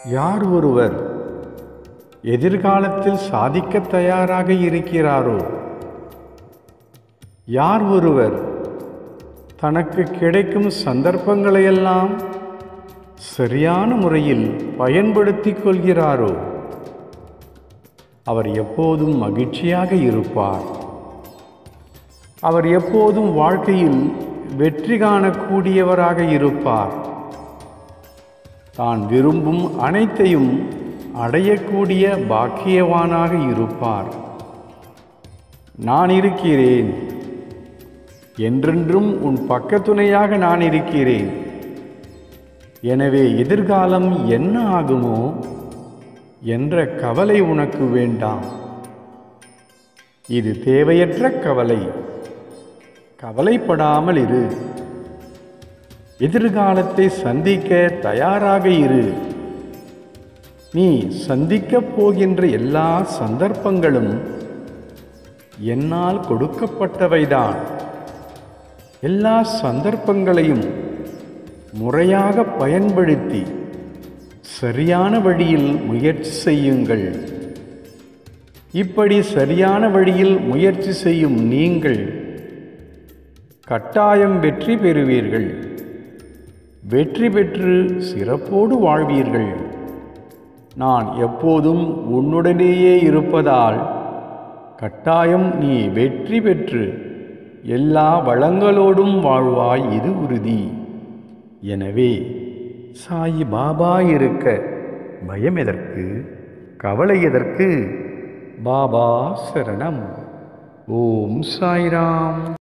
யார் ஒருவர் எதிர்காலத்தில் சாதிக்கத் தயாராக இருக்கிறாரோ யார் ஒருவர் தனக்கு கிடைக்கும் சந்தர்ப்பங்களையெல்லாம் சரியான முறையில் பயன்படுத்திக் கொள்கிறாரோ அவர் எப்போதும் மகிழ்ச்சியாக இருப்பார் அவர் எப்போதும் வாழ்க்கையில் வெற்றி காணக்கூடியவராக இருப்பார் தான் விரும்பும் அனைத்தையும் அடையக்கூடிய பாக்கியவானாக இருப்பார் நான் இருக்கிறேன் என்றென்றும் உன் பக்கத்துணையாக நான் இருக்கிறேன் எனவே எதிர்காலம் என்ன ஆகுமோ என்ற கவலை உனக்கு வேண்டாம் இது தேவையற்ற கவலை கவலைப்படாமல் இரு எதிர்காலத்தை சந்திக்க தயாராக இரு நீ சந்திக்கப் போகின்ற எல்லா சந்தர்ப்பங்களும் என்னால் கொடுக்கப்பட்டவைதான் எல்லா சந்தர்ப்பங்களையும் முறையாக பயன்படுத்தி சரியான வழியில் முயற்சி செய்யுங்கள் இப்படி சரியான வழியில் முயற்சி செய்யும் நீங்கள் கட்டாயம் வெற்றி பெறுவீர்கள் வெற்றி பெற்று சிறப்போடு வாழ்வீர்கள் நான் எப்போதும் உன்னுடனேயே இருப்பதால் கட்டாயம் நீ வெற்றி பெற்று எல்லா வளங்களோடும் வாழ்வாய் இது உறுதி எனவே சாயி பாபா இருக்க பயம் எதற்கு கவலை எதற்கு பாபா சரணம் ஓம் சாய்ராம்